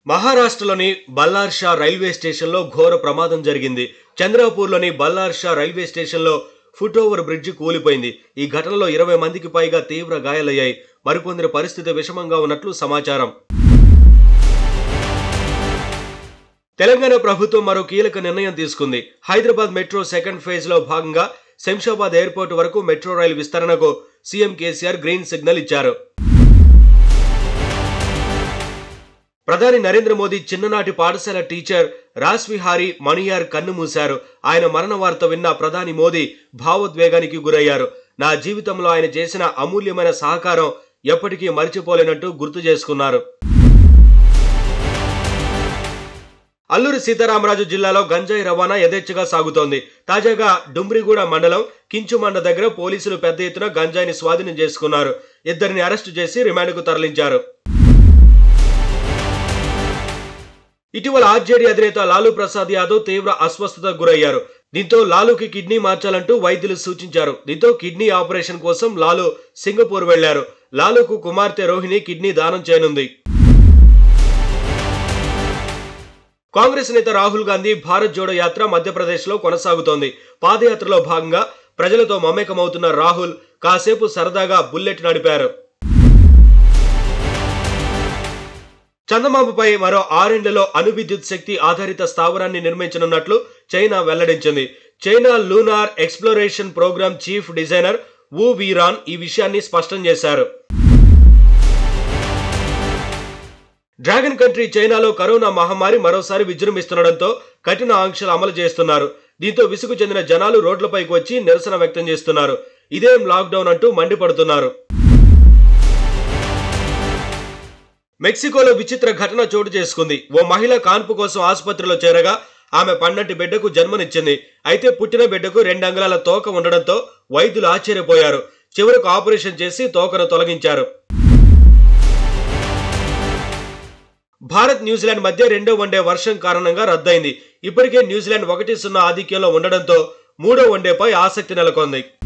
మహారాష్ట్రలోని బల్లార్ షా రైల్వే స్టేషన్లో ఘోర ప్రమాదం జరిగింది చంద్రాపూర్లోని Ballarshah railway station foot over bridge కూలిపోయింది ఈ ఘటనలో ఇరవై మందికి పైగా తీవ్ర గాయాలయ్యాయి మరికొందరి పరిస్థితి విషమంగా ఉన్నట్లు సమాచారం తెలంగాణ ప్రభుత్వం మరో కీలక నిర్ణయం తీసుకుంది హైదరాబాద్ మెట్రో సెకండ్ ఫేజ్ లో భాగంగా శంషాబాద్ ఎయిర్పోర్ట్ వరకు మెట్రో రైలు విస్తరణకు సీఎం కేసీఆర్ గ్రీన్ సిగ్నల్ ఇచ్చారు ప్రధాని నరేంద్ర మోదీ చిన్ననాటి పాఠశాల టీచర్ రాస్విహారి మణియార్ కన్ను మూశారు ఆయన మరణ వార్త విన్న ప్రధాని మోదీ భావోద్వేగానికి గురయ్యారు నా జీవితంలో ఆయన చేసిన అమూల్యమైన సహకారం ఎప్పటికీ మర్చిపోలేనట్టు గుర్తు చేసుకున్నారు అల్లూరి సీతారామరాజు జిల్లాలో గంజాయి రవాణా యథేచ్ఛగా సాగుతోంది తాజాగా డుమ్రిగూడ మండలం కించుమండ దగ్గర పోలీసులు పెద్ద ఎత్తున గంజాయిని స్వాధీనం చేసుకున్నారు ఇద్దరిని అరెస్టు చేసి రిమాండ్కు తరలించారు ఇటీవల ఆర్జేడీ అధినేత లాలూ ప్రసాద్ యాదవ్ తీవ్ర అస్వస్థతకు గురయ్యారు దీంతో లాలూకి కిడ్నీ మార్చాలంటూ వైద్యులు సూచించారు దీంతో కిడ్నీ ఆపరేషన్ కోసం లాలూ సింగపూర్ వెళ్లారు లాలూకు కుమార్తె రోహిణి కిడ్నీ దానం చేయనుంది కాంగ్రెస్ నేత రాహుల్ గాంధీ భారత్ జోడో యాత్ర మధ్యప్రదేశ్లో కొనసాగుతోంది పాదయాత్రలో భాగంగా ప్రజలతో మమేకమవుతున్న రాహుల్ కాసేపు సరదాగా బుల్లెట్ నడిపారు చందమామపై మరో ఆరేండ్లలో అణు విద్యుత్ శక్తి ఆధారిత స్థావరాన్ని నిర్మించనున్నట్లు చైనా వెల్లడించింది China lunar exploration program chief designer Wu Veeran ఈ విషయాన్ని స్పష్టం చేశారు డ్రాగన్ కంట్రీ చైనాలో కరోనా మహమ్మారి మరోసారి విజృంభిస్తుండటంతో కఠిన ఆంక్షలు అమలు చేస్తున్నారు దీంతో విసుగు చెందిన జనాలు రోడ్లపైకి వచ్చి నిరసన వ్యక్తం చేస్తున్నారు ఇదేం లాక్డౌన్ అంటూ మండిపడుతున్నారు మెక్సికోలో విచిత్ర ఘటన చోటు చేసుకుంది ఓ మహిళ కాన్పు కోసం ఆసుపత్రిలో చేరగా ఆమె పన్నెండు బిడ్డకు జన్మనిచ్చింది అయితే పుట్టిన బిడ్డకు రెండు అంగుళాల తోక ఉండడంతో వైద్యులు ఆశ్చర్యపోయారు చివరకు ఆపరేషన్ చేసి తోకను తొలగించారు భారత్ న్యూజిలాండ్ మధ్య రెండో వన్డే వర్షం కారణంగా రద్దయింది ఇప్పటికే న్యూజిలాండ్ ఒకటి సున్నా ఆధిక్యంలో ఉండడంతో మూడో వన్డేపై ఆసక్తి నెలకొంది